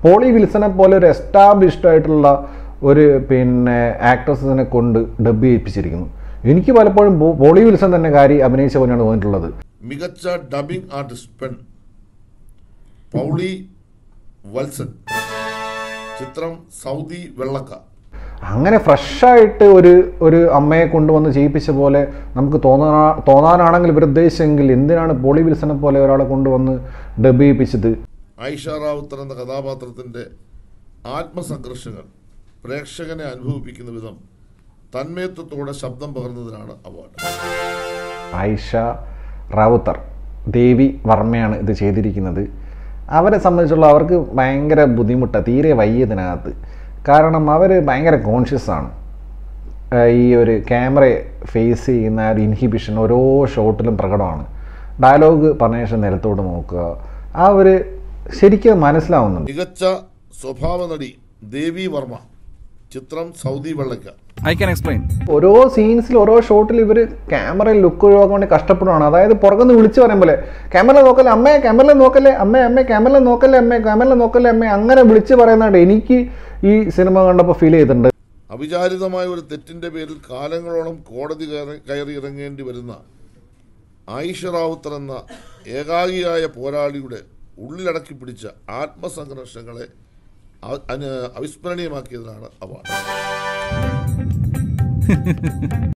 Poly വിൽസനെ പോലെ ഒരു established ആയിട്ടുള്ള ഒരു പിന്നെ ആക്ട്രസിനെ കൊണ്ട് ഡബ് ചെയ്യിപ്പിച്ചിരിക്കുന്നു എനിക്ക് പലപ്പോഴും പോ- പോളി വിൽസൺ തന്നെ കാര്യം അഭിനയിച്ച പോലെയാണ് തോന്നിയിട്ടുള്ളത് മികച്ച ഡബിംഗ് ആർട്ടിസ്റ്റ് പെൺ പൗളി വത്സൻ ചിത്രം സൗദി വെള്ളക്ക അങ്ങനെ ഫ്രഷായിട്ട് ഒരു ഒരു അമ്മയെ കൊണ്ടുവന്ന് ചെയ്യിപ്പിച്ച പോലെ നമുക്ക് തോന്നാ തോന്നാനാണെങ്കിൽ ഇവർ ഉദ്ദേശിച്ചെങ്കിൽ എന്തിനാണ് പോളി വിൽസനെ പോലെ ഒരാളെ കൊണ്ടുവന്ന് ഡബ് ചെയ്യിപ്പിച്ചത് ആയിഷ റാവുത്തർ എന്ന കഥാപാത്രത്തിൻ്റെ ആത്മസംഘർഷങ്ങൾ പ്രേക്ഷകനെ അനുഭവിപ്പിക്കുന്ന വിധം തന്മയത്വത്തോടെ ശബ്ദം പകർന്നതിനാണ് അവാർഡ് ആയിഷ റാവുത്തർ ദേവി വർമ്മയാണ് ഇത് ചെയ്തിരിക്കുന്നത് അവരെ സംബന്ധിച്ചുള്ള അവർക്ക് ഭയങ്കര ബുദ്ധിമുട്ടാണ് തീരെ വയ്യതിനകത്ത് കാരണം അവർ ഭയങ്കര കോൺഷ്യസ് ആണ് ഏഹ് ഈ ഒരു ക്യാമറയെ ഫേസ് ചെയ്യുന്ന ആ ഒരു ഇൻഹിബിഷൻ ഓരോ ഷോട്ടിലും പ്രകടമാണ് ഡയലോഗ് പറഞ്ഞ ശേഷം നിലത്തോട്ട് നോക്കുക ആ ഒരു ശരിക്കും മനസ്സിലാവുന്നുണ്ട് മികച്ച സ്വഭാവ നടി ദേവി വർമ്മ ചിത്രം Saudi Vellakka I can explain. ഓരോ സീൻസിൽ ഓരോ ഷോട്ടിൽ ഇവർ ക്യാമറയിൽ ലുക്ക് ഒഴിവാക്കാൻ വേണ്ടി കഷ്ടപ്പെടുവാണ് അതായത് പുറകുനിന്ന് വിളിച്ചു പറയും പോലെ ക്യാമറ നോക്കല്ലേ അമ്മേ ക്യാമറ നോക്കല്ലേ അമ്മേ അമ്മേ ക്യാമറ നോക്കല്ലേ അമ്മേ ക്യാമറ നോക്കല്ലേ അമ്മേ അങ്ങനെ വിളിച്ച് പറയുന്നതായിട്ട് എനിക്ക് ഈ സിനിമ കണ്ടപ്പോൾ ഫീൽ ചെയ്തിട്ടുണ്ട് അവിചാരിതമായ ഒരു തെറ്റിന്റെ പേരിൽ കാലങ്ങളോളം കോടതി കയറി കയറി ഇറങ്ങേണ്ടി വരുന്ന ആയിഷ റാവുത്തർ എന്ന ഏകാഗിയായ പോരാളിയുടെ ഉള്ളിലടക്കി പിടിച്ച ആത്മസംഘർഷങ്ങളെ അവ- അന- അവിസ്മരണീയമാക്കിയതിനാണ് അവാർഡ്